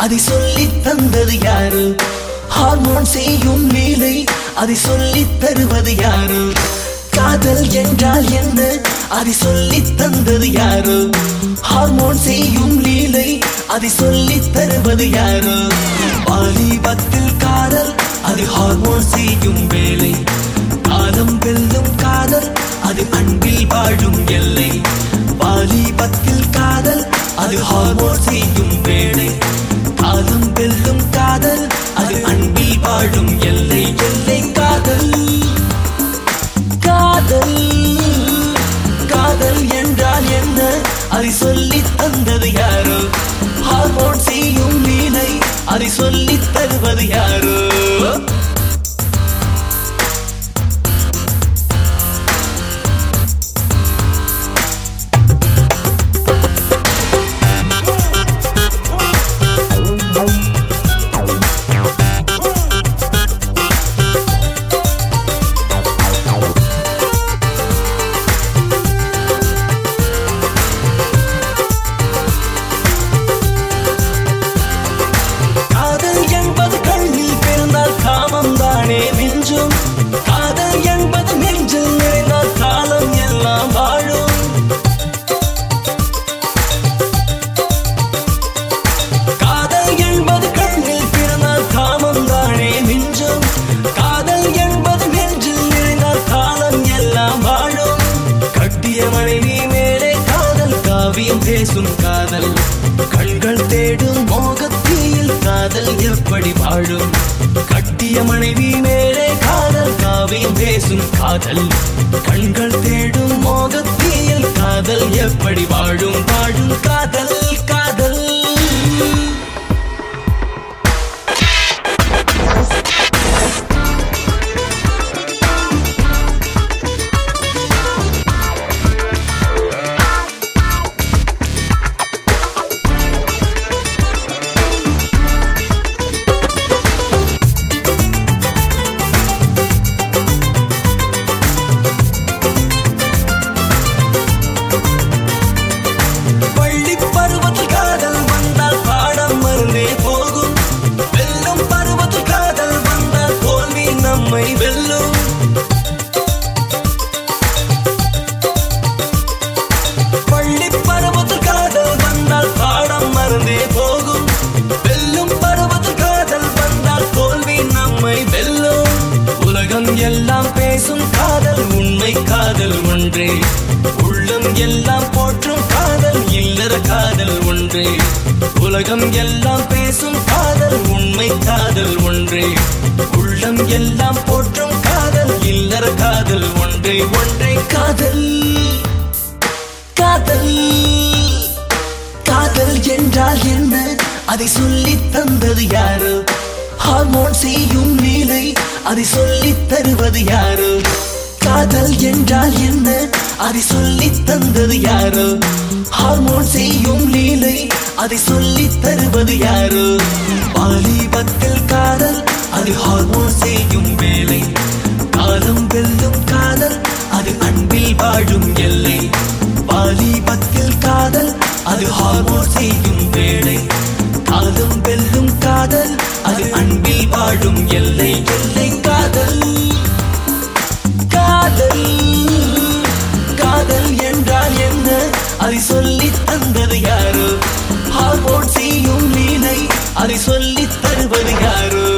அதை சொல்லித் தந்தது யாரு ஹார்மோன் செய்யும் லீலை அதை சொல்லித் தருவது யாரு காதல் என்றால் என்ன அதை சொல்லித் தந்தது யாரு ஹார்மோன் செய்யும் லீலை அதை சொல்லித் தருவது யாரு வாலிபத்தில் காதல் அது ஹார்மோன் செய்யும் வேலை காலம் வெல்லும் காதல் அது அன்பில் வாழும் எல்லை வாலிபத்தில் காதல் அது ஹார்மோன் செய்யும் வேலை காலம் வெல்லும் காதல் அது அன்பில் வாழும் எல்லை எல்லை காதல் காதல் காதல் என்றால் என்ன அதை சொல்லி தந்தது யாரோ ஹார்மோன் செய்யும் லீலை அதை சொல்லி தருவது யாரோ காதல் என்பது கண்ணில் பிறந்தால் காமம் தானே மிஞ்சும் காதல் என்பது நெஞ்சில் நிறைந்தால் காலம் எல்லாம் வாழும் காதல் என்பது கண்ணில் பிறந்தால் காமம் தானே மிஞ்சும் காதல் என்பது நெஞ்சில் நிறைந்தால் காலம் எல்லாம் வாழும் கட்டிய மனைவி மேலே காதல் காவியம் பேசும் காதல் கண்கள் தேடும் மோகத்தீயில் காதல் எப்படி வாழும் கட்டிய மனைவி மேலே காதல் காவியம் பேசும் காதல் கண்கள் தேடும் மோகத்தீயில் காதல் எப்படி வாழும் வாழும் காதல் காதல் பள்ளி பருவத்தில் காதல் வந்தால் பாடம் மறந்தே போகும் வெல்லும் பருவத்தில் காதல் வந்தால் தோல்வி நம்மை வெல்லும் பள்ளி பருவத்தில் காதல் வந்தால் பாடம் மறந்தே போகும் வெல்லும் பருவத்தில் காதல் வந்தால் தோல்வி நம்மை வெல்லும் உலகம் எல்லாம் பேசும் காதல் உண்மை காதல் ஒன்றே உள்ளம் எல்லாம் போற்றும் காதல் இல்லற காதல் ஒன்றே உலகம் எல்லாம் பேசும் காதல் உண்மை காதல் ஒன்றே உள்ளம் எல்லாம் போற்றும் காதல் இல்லற காதல் ஒன்றே ஒன்றே காதல் காதல் காதல் என்றால் என்ன அதை சொல்லி தந்தது யாரு ஹார்மோன் செய்யும் லீலை அதை சொல்லி தருவது யாரு காதல் என்றால் என்ன அதை சொல்லி தந்தது யாரு ஹார்மோன் செய்யும் லீலை அதை சொல்லி தருவது யாரு வாலிபத்தில் காதல் அது ஹார்மோன் செய்யும் வேலை காலம் வெல்லும் காதல் அது அன்பில் வாழும் எல்லை வாலிபத்தில் காதல் அது ஹார்மோன் செய்யும் வேலை காலம் வெல்லும் காதல் அது அன்பில் வாழும் எல்லை எல்லை காதல் காதல் காதல் என்றால் என்ன அதை சொல்லி தந்தது யாரு ஹார்மோன் செய்யும் லீலை அதை சொல்லி தருவது யாரு